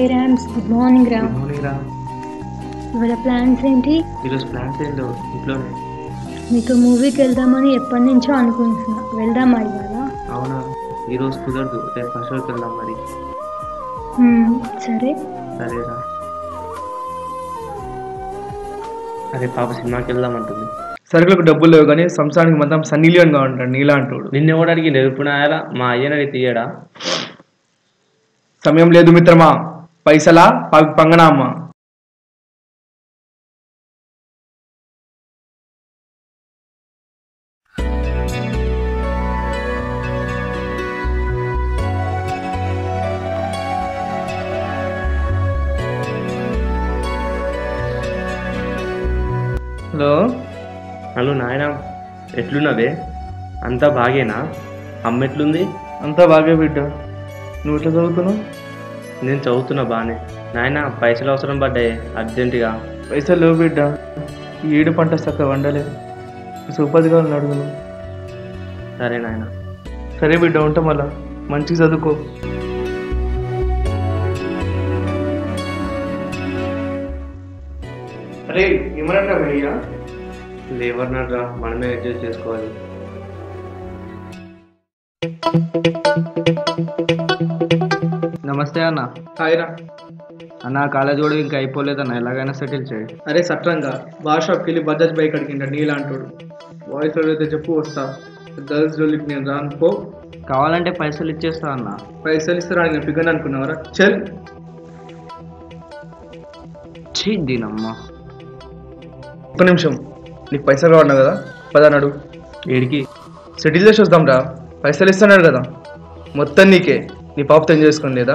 హే Rams good morning రా good morning రా ఇవాళ ప్లాన్స్ ఏంటి ఈరోజు ప్లాన్స్ ఏం లేవు ఇంట్లోనే మీతో మూవీకి వెళ్దామని ఎప్పటి నుంచో అనుకుంటున్నా వెళ్దామా ఇవాళ అవునా ఈరోజు కుదరదు రేపు ఫస్ట్ షోకి వెళ్దాం మరి హ్మ్, సరే సరేరా అరే పాప సినిమాకి వెళ్దాం అంటుంది సరుకులకు డబ్బులు లేవు కానీ సంవత్సరానికి మొత్తం సన్నీ లియోన్గా ఉంటాడు నీలా అంటాడు నిన్న ఎవడు అడిగి ఎప్పుడు ఆయాలా మా అయ్యనడి తీయడా సమయం లేదు మిత్రమా పైసలా ప- పంగనామా హలో హలో నాయన ఎట్లున్నవే అంతా బాగేనా అమ్మ ఎట్లుంది అంతా బాగా బిడ్డ నువ్వు ఎట్లా చదువుతున్నావు నేను చదువుతున్నా బాగానే నాయన పైసలు అవసరం పడ్డాయి అర్జెంటుగా పైసలు లేవు బిడ్డ ఈ ఏడు పంట చక్కగా వండలే సూపర్గా అడుగును సరే నాయన సరే బిడ్డ ఉంటాం మళ్ళా మంచిగా చదువుకో అరే ఏమన్నా భయ్యా లేబర్ నడ్రా మనమే అడ్జస్ట్ చేసుకోవాలి నమస్తే అన్న హాయ్రా అన్న కాలేజ్ కూడా ఇంకా అయిపోలేదన్న ఎలాగైనా సెటిల్ చేయి అరే సట్రంగా బార్ షాప్కి వెళ్ళి బజాజ్ బైక్ అడిగిండ నీలా అంటాడు బాయ్స్ అయితే చెప్పు వస్తా గర్ల్స్ జోలికి నేను రాను పో కావాలంటే పైసలు ఇచ్చేస్తా అన్న పైసలు ఇస్తారా నేను ఫిగర్ అనుకున్నావరా చల్ చీ దీనమ్మ ఒక్క నిమిషం నీకు పైసలు కావాలన్నా కదా పదన్నాడు ఏడికి సెటిల్ చేసి వద్దాం రా పైసలు ఇస్తున్నాడు కదా మొత్తం నీకే నీ పాపతో ఏం చేసుకుని లేదా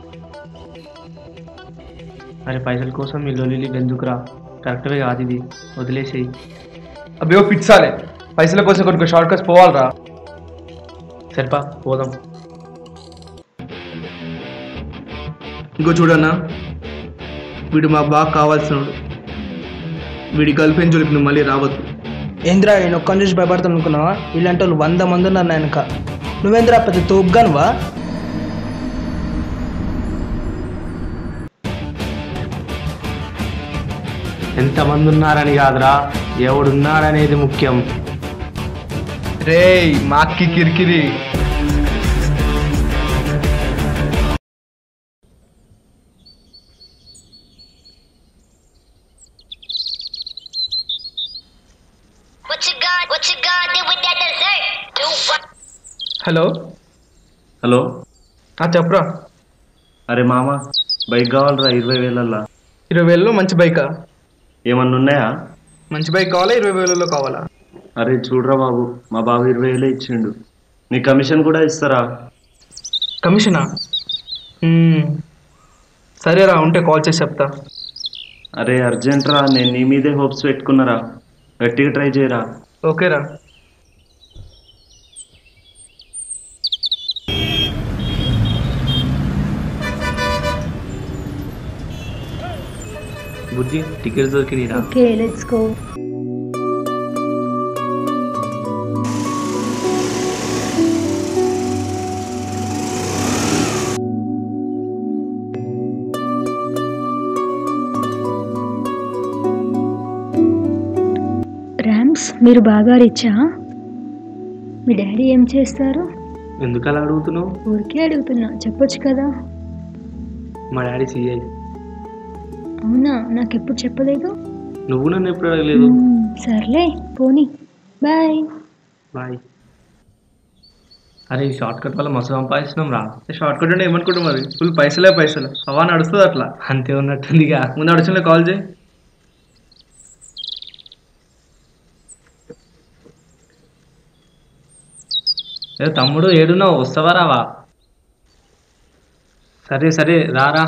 అరే పైసల కోసం ఈ లొల్లి ఎందుకురా కరెక్ట్వే కాదు ఇది వదిలేసేయి అబ్బో పిచ్చాలే పైసల కోసం కొన్ని షార్ట్ కట్స్ పోవాలరా సరిపా పోదాం ఇంకో చూడన్నా వీడు మాకు బాగా కావాల్సినోడు వీడి గర్ల్ ఫ్రెండ్ జోలికి నువ్వు మళ్ళీ రావద్దు ఏంద్రా నేను ఒక్కని చూసి భయపడతాను అనుకున్నావా ఇలాంటి వాళ్ళు వంద మంది ఉన్నారు నా వెనక నువ్వేంద్రా పెద్ద తోపుగానువా ఎంతమంది ఉన్నారని కాదురా ఎవడున్నాడనేది ముఖ్యం రే మాక్కి కిరికిరి What you gon' what you gon' do with that dessert? Do what? Hello hello ఆ చెప్పురా అరే మామ బైక్ కావాలరా ఇరవై వేలల్లా ఇరవై వేలలో మంచి బైకా ఏమన్నా ఉన్నాయా మంచి బైక్ కావాలా ఇరవై వేలలో కావాలా అరే చూడరా బాబు మా బాబు ఇరవై వేలే ఇచ్చిండు నీ కమిషన్ కూడా ఇస్తారా కమిషనా మ్మ్. సరేరా ఉంటే కాల్ చేసి చెప్తా అరే అర్జెంట్ రా నేను నీ మీదే హోప్స్ పెట్టుకున్నారా గట్టిగా ట్రై చేయరా ఓకేరా బుద్ధి టికెట్స్ దొరికినాయిరా ఓకే లెట్స్ గో ర్యామ్స్ మీరు బాగా రిచ్చా మీ డాడీ ఏం చేస్తారు ఎందుకు అలా అడుగుతున్నావు ఊరికే అడుగుతున్నా చెప్పొచ్చు కదా మా డాడీ సిఐ అవునా నాకెప్పుడు చెప్పలేదు నువ్వు నన్ను ఎప్పుడు అడగలేదు మ్మ్, సర్లే పోనీ బాయ్ బాయ్ అరే ఈ షార్ట్ కట్ వల్ల మస్తు సంపాదిస్తున్నాం రా షార్ట్ కట్ అంటే ఏమనుకుంటాం మరి ఫుల్ పైసలే పైసలు అవా నడుస్తుంది అట్లా అంతే ఉన్నట్టుందిగా ముందు అడిచిన కాల్ చేయి ఏ తమ్ముడు ఏడున్నావు వస్తావా రావా సరే సరే రారా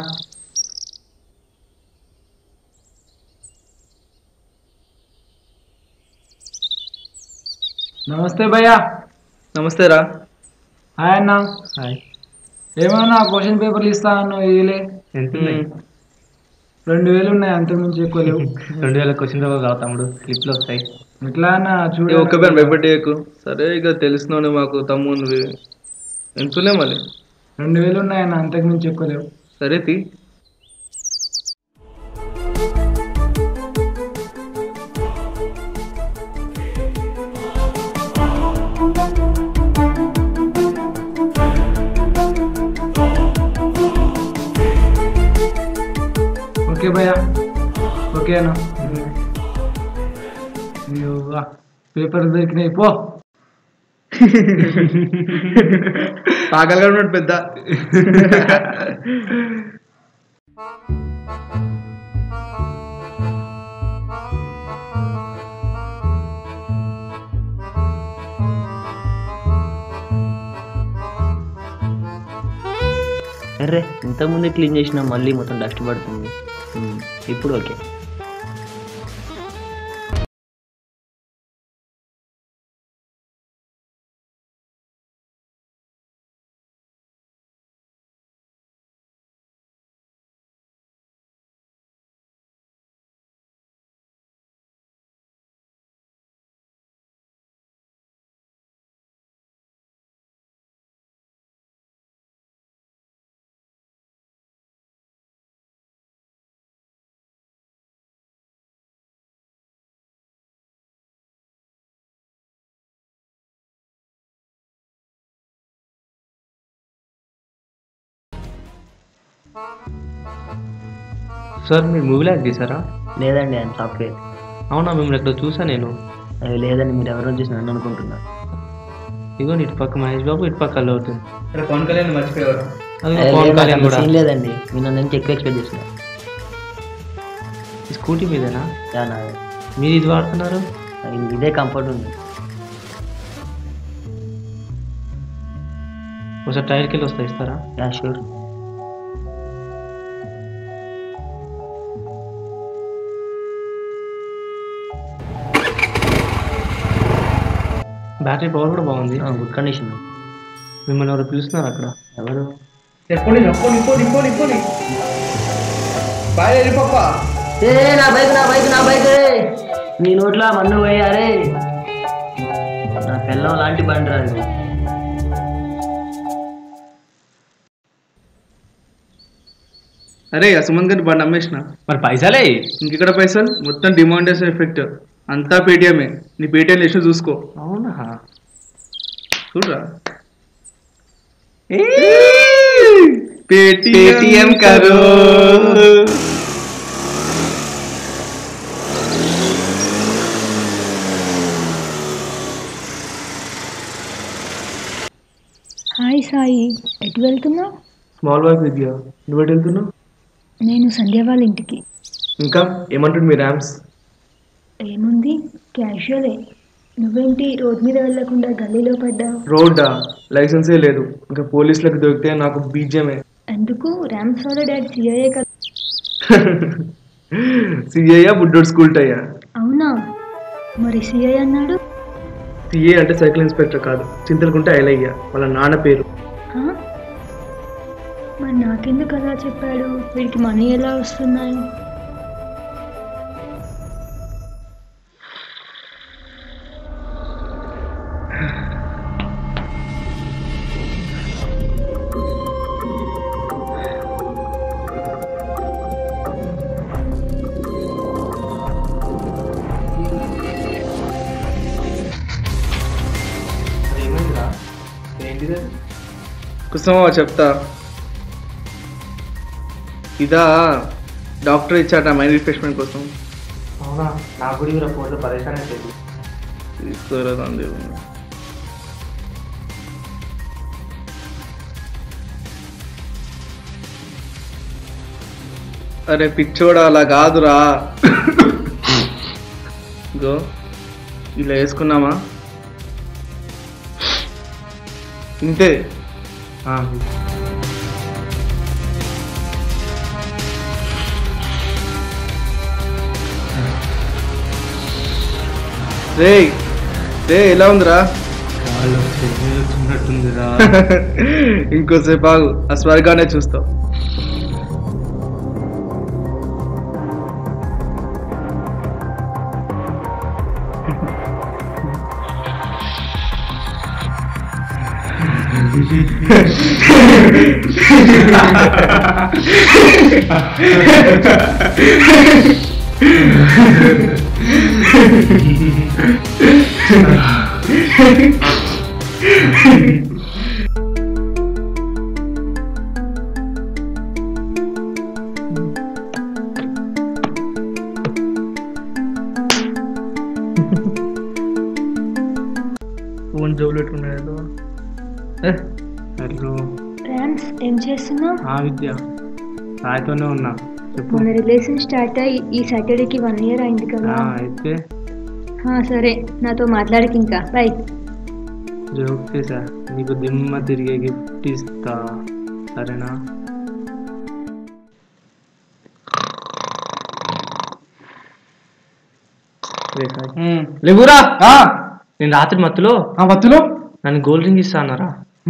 నమస్తే భయ్యా నమస్తే రా హాయ్ అన్న హాయ్ ఏమన్నా క్వశ్చన్ పేపర్లు ఇస్తాను ఇదిలే ఎంత ఉన్నాయి రెండు వేలు ఉన్నాయి అంతకుమించి ఎక్కువ లేవు రెండు వేల క్వశ్చన్ పేపర్ కావు తమ్ముడు క్లిప్లు వస్తాయి ఎట్లా అన్న చూడ ఏ ఒక్క పేరు భయపెట్టేయకు సరే ఇక తెలిసినోడు మాకు తమ్మునివి ఎంతులే మళ్ళీ రెండు వేలు ఉన్నాయి అన్న అంతకుమించి ఎక్కువ లేవు సరే తీ భయ్యా ఓకే అన్న అయ్యో పేపర్ దొరికినాయి పో ఆకలిగా ఉన్నాడు పెద్ద అరే ఇంతకుముందే క్లీన్ చేసినా మళ్ళీ మొత్తం డస్ట్ పడుతుంది ఉమ్, ఇప్పుడు ఓకే సార్ మీరు మూవీలో యాక్ట్ చేశారా లేదండి ఆయన సాఫ్ట్వేర్ అవునా మిమ్మల్ని ఎక్కడ చూసా నేను అవి లేదండి మీరు ఎవరో చూసి నన్ను అనుకుంటున్నా ఇగో ఇటు పక్క మహేష్ బాబు ఇటు పక్క అల్లు అవుతుంది ఇక్కడ పవన్ కళ్యాణ్ మర్చిపోయారు అది అదే పవన్ లేదు, నాకు కళ్యాణ్ అంత కూడా సీన్ లేదండి మీరు నన్ను నుంచి ఎక్కువ ఎక్స్పెక్ట్ చేసిన ఈ స్కూటీ మీదేనా యా, నాదే. మీరు ఇది వాడుతున్నారు ఇది- ఇదే కంఫర్ట్ ఉంది ఒకసారి టైర్కి వెళ్ళి వస్తా ఇస్తారా యా షూర్ బ్యాటరీ పవర్ కూడా బాగుంది గుడ్ కండిషన్ మిమ్మల్ని ఎవరు పిలుస్తున్నారు అక్కడ ఎవరు చెప్పండి చెప్పండి ఇంకోటి ఇంకోటి ఇంకోటి బాయ్ వెళ్ళిపోప్ప ఏ నా బైక్ నా బైక్ నా బైక్ నీ నోట్లో మన్ను పోయారే నా పిల్లం లాంటి బండి రాదు అరే ఆ సుమంత్ గారి బండి అమ్మేసిన మరి పైసలే ఇంకెక్కడ పైసలు మొత్తం డిమాండేషన్ ఎఫెక్ట్ అంతా పేటిఎమే నీ పేటిఎం లిస్ట్ చూసుకో అవునా చూడరా పేటిఎం కరో హాయ్ సాయి ఎటు వెళ్తున్నావు స్మాల్ బాయ్ విద్య నువ్వు ఎటు వెళ్తున్నావు నేను సంధ్య వాళ్ళ ఇంటికి ఇంకా ఏమంటుంది మీ ర్యామ్స్ ఏముంది క్యాషువలే నువ్వేంటి రోడ్ మీద వెళ్ళకుండా గల్లీలో పడ్డావు రోడ్డా లైసెన్సే లేదు ఇంకా పోలీసులకు దొరికితే నాకు బీజమే ఎందుకు ర్యామ్స్ వాళ్ళ డాడీ సిఐఏ కదా సిఐయా బుడ్డోడ్ స్కూల్ టయ్యా అవునా మరి సిఐ అన్నాడు సిఏ అంటే సైకిల్ ఇన్స్పెక్టర్ కాదు చింతలకుంటే ఐలయ్య వాళ్ళ నాన్న పేరు ఆ? మరి నాకెందుకు అలా చెప్పాడు వీడికి మనీ ఎలా వస్తున్నాయి ఏమైందిరా ఏంటిది కుసుమా చెప్తా ఇదా డాక్టర్ ఇచ్చాట మైండ్ రిఫ్రెష్మెంట్ కోసం అవునా నాకు కూడా ఇవరా ఫోన్లో పరేషాన్ అయిపోయింది తీసుకోరాదండి అరే పిచ్చోడా అలా కాదురా గో ఇలా వేసుకున్నామా ఇంతే రే రే ఎలా ఉందిరా వచ్చినట్టుందిరా ఇంకోసేపు ఆగు ఆ స్వర్గానే చూస్తావు ఫోన్ జోలు పెట్టుకున్నాడు ఏ హలో ర్యామ్స్ ఏం చేస్తున్నావు ఆ విద్య సాయితోనే ఉన్నా చెప్పు మన రిలేషన్ స్టార్ట్ అయ్యి ఈ సాటర్డేకి వన్ ఇయర్ అయింది కదా ఆ, అయితే హా, సరే నాతో మాట్లాడకి ఇంకా బై జోక్ చేసా నీకు దిమ్మ తిరిగే గిఫ్ట్ ఇస్తా సరేనా రే సాయి. లేవురా నేను రాత్రి మత్తులో ఆ మత్తులో నన్ను గోల్డ్ రింగ్ ఇస్తా అన్నారా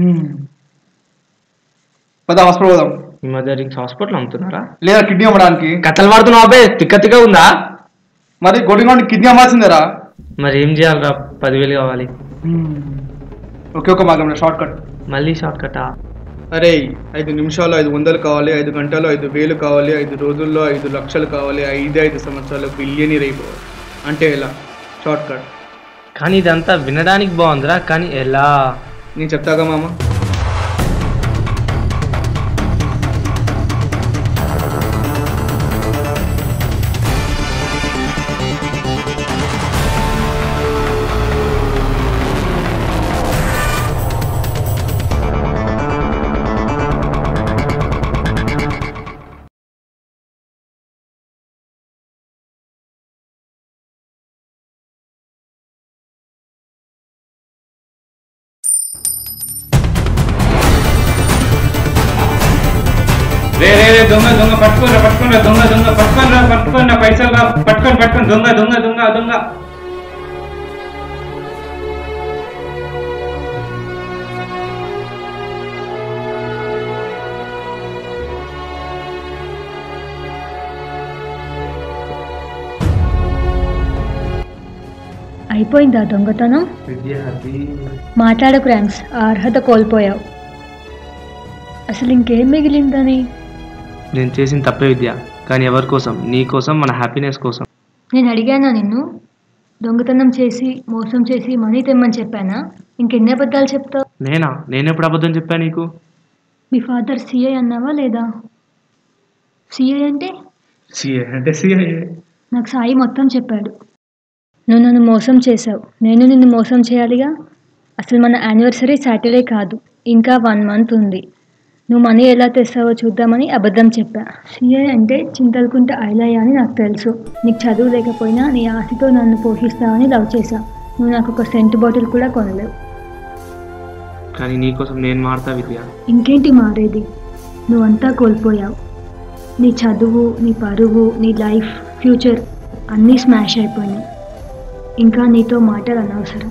పద హాస్పిటల్ పోదాం ఈ మధ్య రింగ్స్ హాస్పిటల్ అమ్ముతున్నారా లేదా కిడ్నీ అమ్మడానికి కథలు పడుతున్నావు అబ్బే తిక్క తిక్క ఉందా మరి గొడ్డి కిడ్నీ అమ్మాల్సిందేరా మరి ఏం చేయాలరా పదివేలు కావాలి ఒకే ఒక మార్గం షార్ట్ కట్ మళ్ళీ షార్ట్ కట్టా అరే ఐదు నిమిషాలు ఐదు వందలు కావాలి ఐదు గంటలు ఐదు వేలు కావాలి ఐదు రోజుల్లో ఐదు లక్షలు కావాలి ఐదు ఐదు సంవత్సరాలు బిలియనీర్ అయిపోవాలి అంటే ఎలా షార్ట్ కట్ కానీ ఇదంతా వినడానికి బాగుందిరా కానీ ఎలా నేను చెప్తాగా మామ రే రే రే దొంగ దొంగ పట్టుకోరా పట్టుకోరా దొంగ దొంగ పట్టుకోరా పట్టుకోరా పైసలు రా పట్టుకొని పట్టుకొని దొంగ దొంగ దొంగ దొంగ అయిపోయిందా దొంగతనం విద్య అది మాట్లాడకు ర్యామ్స్ ఆ అర్హత కోల్పోయావు అసలు ఇంకేం మిగిలిందని నేను చేసిన తప్పే విద్య కానీ ఎవరి కోసం నీ కోసం మన హ్యాపీనెస్ కోసం నేను అడిగానా నిన్ను దొంగతనం చేసి మోసం చేసి మనీ తెమ్మని చెప్పానా ఇంకెన్ని అబద్ధాలు చెప్తావు నేనా నేను ఎప్పుడు అబద్ధం చెప్పా నీకు మీ ఫాదర్ సిఐ అన్నావా లేదా సిఐ అంటే సిఏ అంటే సిఏ నాకు సాయి మొత్తం చెప్పాడు నువ్వు నన్ను మోసం చేశావు నేను నిన్ను మోసం చేయాలిగా అసలు మన యానివర్సరీ సాటర్డే కాదు ఇంకా వన్ మంత్ ఉంది నువ్వు మనీ ఎలా తెస్తావో చూద్దామని అబద్ధం చెప్పా సిఐ అంటే చింతలకుంట ఐలయ్య అని నాకు తెలుసు నీకు చదువు లేకపోయినా నీ ఆశతో నన్ను పోషిస్తావని లవ్ చేశా నువ్వు నాకు ఒక సెంట్ బాటిల్ కూడా కొనలేవు కానీ నీ కోసం నేను మారుతా విద్య ఇంకేంటి మారేది నువ్వంతా కోల్పోయావు నీ చదువు నీ పరువు నీ లైఫ్ ఫ్యూచర్ అన్నీ స్మాష్ అయిపోయినాయి ఇంకా నీతో మాటలు అనవసరం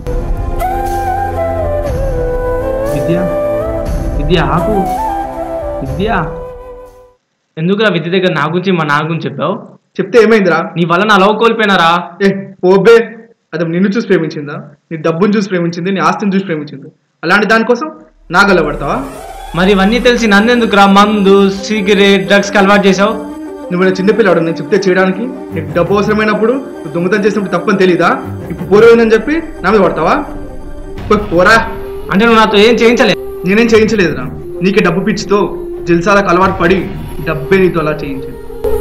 విద్య విద్య ఆకు విద్య ఎందుకురా విద్య దగ్గర నా గురించి మా నా గురించి చెప్పావు చెప్తే ఏమైందిరా నీ వల్ల నా లవ్ కోల్పోయినారా ఏ ఓబే అది నిన్ను చూసి ప్రేమించిందా నీ డబ్బును చూసి ప్రేమించింది నీ ఆస్తిని చూసి ప్రేమించింది అలాంటి దానికోసం నా గలబడతావా మరి ఇవన్నీ తెలిసి నన్నెందుకురా మందు సిగరెట్ డ్రగ్స్కి అలవాటు చేసావు నువ్వు నా చిన్నపిల్లాడు నేను చెప్తే చేయడానికి నీకు డబ్బు అవసరమైనప్పుడు నువ్వు దొంగతనం చేసినప్పుడు తప్పని తెలీదా ఇప్పుడు పోరేందని చెప్పి నా మీద పడతావా పోయ్ పోరా అంటే నువ్వు నాతో ఏం చేయించలేదు నేనేం చేయించలేదురా నీకే డబ్బు పిచ్చితో జిల్సాలకు అలవాటు పడి డబ్బే నీతో అలా చేయించింది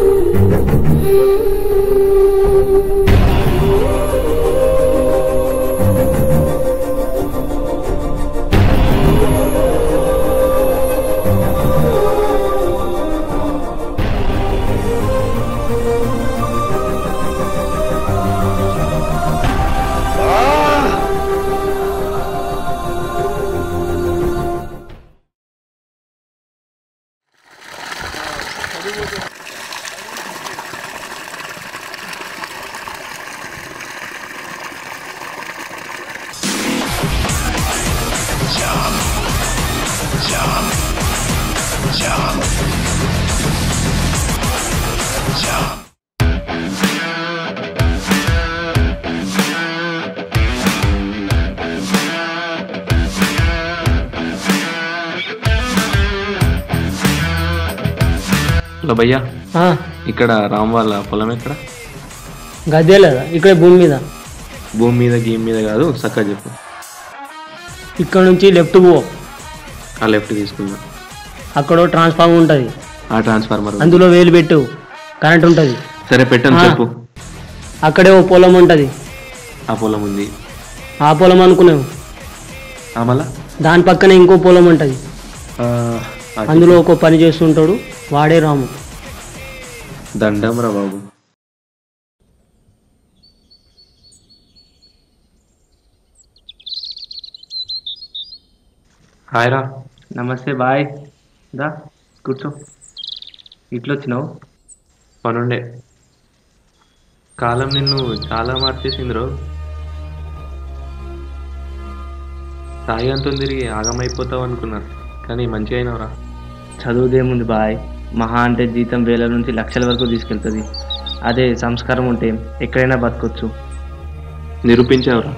హలో భయ్యా ఇక్కడ రామ్ వాళ్ళ పొలం ఎక్కడ గదే లేదా ఇక్కడ భూమి మీద భూమి మీద గీమ్ మీద కాదు చక్కగా చెప్పు ఇక్కడ నుంచి లెఫ్ట్ పో ఆ లెఫ్ట్ తీసుకుందాం అక్కడ ట్రాన్స్ఫార్మర్ ఉంటుంది ఆ ట్రాన్స్ఫార్మర్ అందులో వేలు పెట్టు కరెంట్ ఉంటుంది సరే పెట్టాను ఆ. చెప్పు అక్కడే ఓ పొలం ఉంటుంది ఆ పొలం ఉంది ఆ పొలం అనుకున్నావు అమల దాని పక్కనే ఇంకో పొలం ఉంటుంది అందులో ఒక పని చేస్తుంటాడు వాడే రాము దండం రా బాబు హాయ్ రా నమస్తే బాయ్ దా కూర్చో ఇట్లా వచ్చినావు పనుండే కాలం నిన్ను చాలా మార్చేసింది రో సాయి అంతం తిరిగి ఆగమైపోతావు అనుకున్నాను కానీ మంచిగా అయినావురా చదువుదేముంది బాయ్ మహా అంటే జీతం వేల నుంచి లక్షల వరకు తీసుకెళ్తుంది అదే సంస్కారం ఉంటే ఎక్కడైనా బతకొచ్చు నిరూపించావురా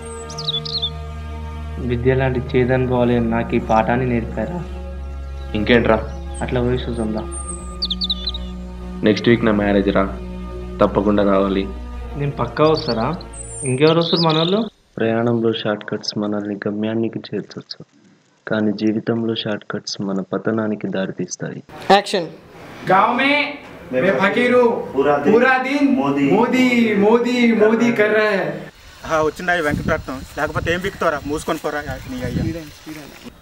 విద్య లాంటి చేదనుకోవాలి అని నాకు ఈ పాఠాన్ని నేర్పారా ఇంకేంట్రా అట్లా పోయి చూద్దాందా నెక్స్ట్ వీక్ నా మ్యారేజ్ రా తప్పకుండా రావాలి నేను పక్కా వస్తారా ఇంకెవరు వస్తారు మన వాళ్ళు ప్రయాణంలో షార్ట్ కట్స్ మనల్ని గమ్యానికి చేర్చొచ్చు కానీ జీవితంలో షార్ట్ కట్స్ మన పతనానికి దారితీస్తాయి యాక్షన్ गांव में मैं फकीर हूँ पूरा दिन मोदी मोदी मोदी मोदी कर रहा है వచ్చిందా ఈ వెంకటరత్నం లేకపోతే ఏం బిక్తారా మూసుకొని పోరా నీ అయ్యా